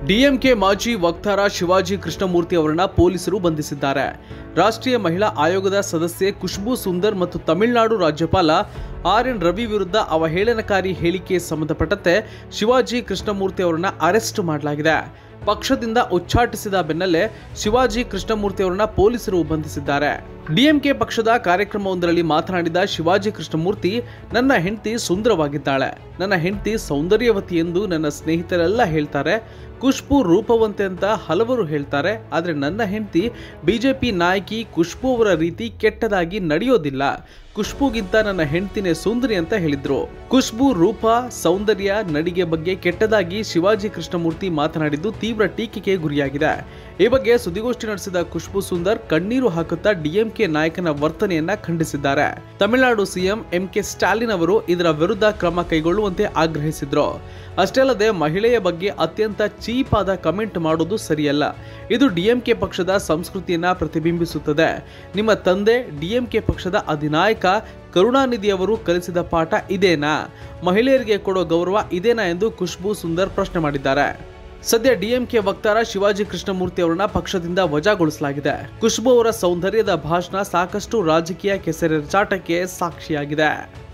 DMK ಮಾಜಿ ವಕ್ತಾರ ಶಿವಾಜಿ ಕೃಷ್ಣಮೂರ್ತಿ ಅವರನ್ನ ಪೊಲೀಸರು ಬಂಧಿಸಿದ್ದಾರೆ ರಾಷ್ಟ್ರೀಯ ಮಹಿಳಾ ಆಯೋಗದ ಸದಸ್ಯೆ ಖುಷ್ಬೂ ಸುಂದರ್ ಮತ್ತು ತಮಿಳುನಾಡು ರಾಜ್ಯಪಾಲ ಆರ್ ಎನ್ ರವಿ ವಿರುದ್ಧ ಅವಹೇಳನಕಾರಿ ಹೇಳಿಕೆ ಸಂಬಂಧಪಟ್ಟಂತೆ ಶಿವಾಜಿ ಕೃಷ್ಣಮೂರ್ತಿ ಅವರನ್ನ ಅರೆಸ್ಟ್ ಮಾಡಲಾಗಿದೆ ಪಕ್ಷದಿಂದ ಉಚ್ಚಾಟಿಸಿದ ಬೆನ್ನಲ್ಲೇ ಶಿವಾಜಿ ಕೃಷ್ಣಮೂರ್ತಿ ಅವರನ್ನ ಪೊಲೀಸರು ಬಂಧಿಸಿದ್ದಾರೆ ಡಿಎಂಕೆ ಪಕ್ಷದ ಕಾರ್ಯಕ್ರಮವೊಂದರಲ್ಲಿ ಮಾತನಾಡಿದ ಶಿವಾಜಿ ಕೃಷ್ಣಮೂರ್ತಿ ನನ್ನ ಹೆಂಡತಿ ಸುಂದರವಾಗಿದ್ದಾಳೆ ನನ್ನ ಹೆಂಡತಿ ಸೌಂದರ್ಯವತಿ ಎಂದು ನನ್ನ ಸ್ನೇಹಿತರೆಲ್ಲ ಹೇಳ್ತಾರೆ ಖುಷ್ಬು ರೂಪವಂತೆ ಅಂತ ಹಲವರು ಹೇಳ್ತಾರೆ ಆದರೆ ನನ್ನ ಹೆಂಡತಿ ಬಿಜೆಪಿ ನಾಯಕಿ ಖುಷ್ಬು ಅವರ ರೀತಿ ಕೆಟ್ಟದಾಗಿ ನಡೆಯೋದಿಲ್ಲ ಖುಷ್ಬುಗಿಂತ ನನ್ನ ಹೆಂಡತಿನೇ ಸುಂದರಿ ಅಂತ ಹೇಳಿದ್ರು ಖುಷ್ಬು ರೂಪ ಸೌಂದರ್ಯ ನಡಿಗೆ ಬಗ್ಗೆ ಕೆಟ್ಟದಾಗಿ ಶಿವಾಜಿ ಕೃಷ್ಣಮೂರ್ತಿ ಮಾತನಾಡಿದ್ದು ತೀವ್ರ ಟೀಕೆಗೆ ಗುರಿಯಾಗಿದೆ ಈ ಬಗ್ಗೆ ಸುದ್ದಿಗೋಷ್ಠಿ ನಡೆಸಿದ ಖುಷ್ಬು ಸುಂದರ್ ಕಣ್ಣೀರು ಹಾಕುತ್ತಾ ಡಿಎಂಕೆ ನಾಯಕನ ವರ್ತನೆಯನ್ನ ಖಂಡಿಸಿದ್ದಾರೆ Tamil Nadu CM M K Stalin ಅವರು ಇದರ ವಿರುದ್ಧ ಕ್ರಮ ಕೈಗೊಳ್ಳುವಂತೆ ಆಗ್ರಹಿಸಿದ್ರು ಅಷ್ಟೇ ಅಲ್ಲದೆ ಮಹಿಳೆಯ ಬಗ್ಗೆ ಅತ್ಯಂತ ಚೀಪ್ ಆದ ಕಮೆಂಟ್ ಮಾಡೋದು ಸರಿಯಲ್ಲ ಇದು ಡಿಎಂಕೆ ಪಕ್ಷದ ಸಂಸ್ಕೃತಿಯನ್ನ ಪ್ರತಿಬಿಂಬಿಸುತ್ತದೆ ನಿಮ್ಮ ತಂದೆ ಡಿಎಂಕೆ ಪಕ್ಷದ ಅಧಿನಾಯಕ ಕರುಣಾನಿಧಿ ಅವರು ಕಲಿಸಿದ ಪಾಠ ಇದೇನಾ ಮಹಿಳೆಯರಿಗೆ ಕೊಡೋ ಗೌರವ ಇದೇನಾ ಎಂದು ಖುಷ್ಬು ಸುಂದರ್ ಪ್ರಶ್ನೆ ಮಾಡಿದ್ದಾರೆ ಸದ್ಯ ಡಿಎಂಕೆ ವಕ್ತಾರ ಶಿವಾಜಿ ಕೃಷ್ಣಮೂರ್ತಿ ಅವರನ್ನ ಪಕ್ಷದಿಂದ ವಜಾಗೊಳಿಸಲಾಗಿದೆ ಖುಷ್ಬು ಅವರ ಸೌಂದರ್ಯದ ಭಾಷಣ ಸಾಕಷ್ಟು ರಾಜಕೀಯ ಕೆಸರೆರಚಾಟಕ್ಕೆ ಸಾಕ್ಷಿಯಾಗಿದೆ